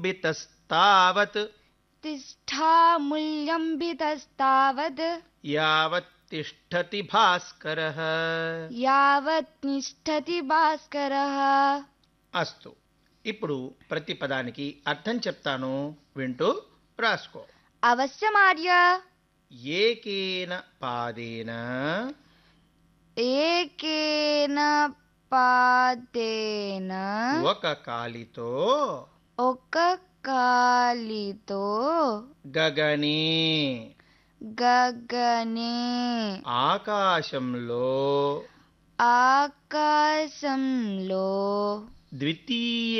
बितस्तावत् तिष्ठामूल्यम्बितस्तावद् यावत् तिष्ठति भास्करः యావత్ నిష్ఠతి భాస్కరः అస్తు ఇప్పుడు ప్రతి పదానికి అర్థం చెప్తాను వింటూ రాసుకో అవశ్యమార్య ఏకేన పాదేన ఏకేన పాదేన ఒక కాలితో ఒక కాలితో గగనే గగనే ఆకాశంలో ఆకాశంలో ద్వితీయ